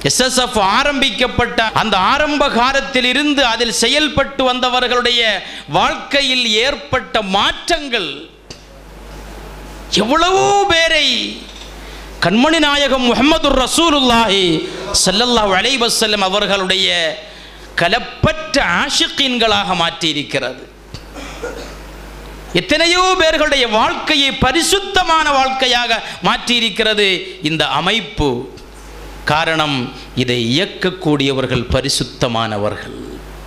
SSF ஆரம்பிக்கப்பட்ட அந்த ஆரம்ப காலத்தில் இருந்து அதில் செயல்பட்டு வந்தவர்களுடைய வாழ்க்கையில் ஏற்பட்ட மாற்றங்கள் எவ்வளவோ பேரை கண்மணி நாயகம் முகமது ரசூலுல்லாஹி ஸல்லல்லாஹு அலைஹி வஸல்லம் அவர்களுடைய கலப்பற்ற ஆஷிகீன்களாக மாற்றியிருக்கிறது எத்தனையோ பேர்களுடைய வாழ்க்கையை பரிசுத்தமான வாழ்க்கையாக மாற்றியிருக்கிறது இந்த அமைப்பு காரணம் இதை இயக்கக்கூடியவர்கள் பரிசுத்தமானவர்கள்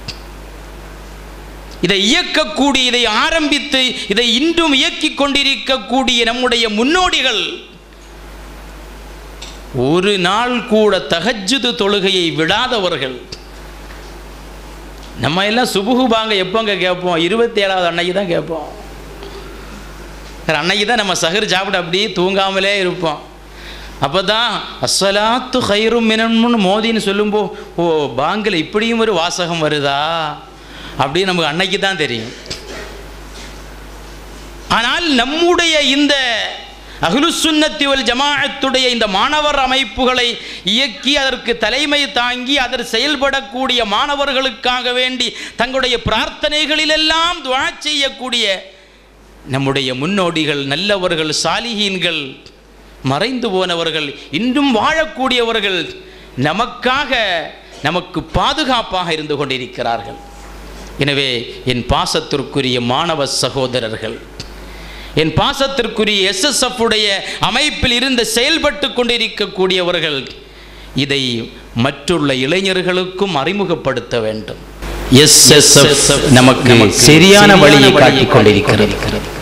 இதை இயக்கக்கூடிய இதை ஆரம்பித்து இதை இன்றும் இயக்கிக் கொண்டிருக்கக்கூடிய நம்முடைய முன்னோடிகள் ஒரு நாள் கூட தஹஜ்ஜுது தொழுகையை விடாதவர்கள் நம்ம எல்லாம் சுபுகு பாங்க எப்போங்க கேட்போம் இருபத்தி ஏழாவது அன்னைக்கு தான் கேட்போம் வேற அன்னைக்கு தான் நம்ம சஹர் சாப்பிட்டு அப்படியே தூங்காமலே இருப்போம் அப்போ தான் அஸ்ஸலாத்து ஹைரும் மினம்னு மோதின்னு சொல்லும்போ ஓ பாங்கில் இப்படியும் ஒரு வாசகம் வருதா அப்படின்னு நமக்கு அன்னைக்கு தான் தெரியும் ஆனால் நம்முடைய இந்த அஹ்லுசுன்னத்தி வல் ஜமாஅத்துடைய இந்த மாணவர் அமைப்புகளை இயக்கி அதற்கு தலைமை தாங்கி அதில் செயல்படக்கூடிய மாணவர்களுக்காக வேண்டி தங்களுடைய பிரார்த்தனைகளிலெல்லாம் துவா செய்யக்கூடிய நம்முடைய முன்னோடிகள் நல்லவர்கள் சாலிகீன்கள் மறைந்து போனவர்கள் இன்றும் வாழக்கூடியவர்கள் நமக்காக நமக்கு பாதுகாப்பாக இருந்து கொண்டிருக்கிறார்கள் எனவே என் பாசத்திற்குரிய மாணவ சகோதரர்கள் என் பாசத்திற்குரிய எஸ்எஸ்எஃப் உடைய அமைப்பில் இருந்து செயல்பட்டு கொண்டிருக்கக்கூடியவர்கள் இதை மற்றுள்ள இளைஞர்களுக்கும் அறிமுகப்படுத்த வேண்டும் எஸ்எஸ்எஃப் நமக்கு சரியான வழியை காட்டிக் கொண்டிருக்கிறது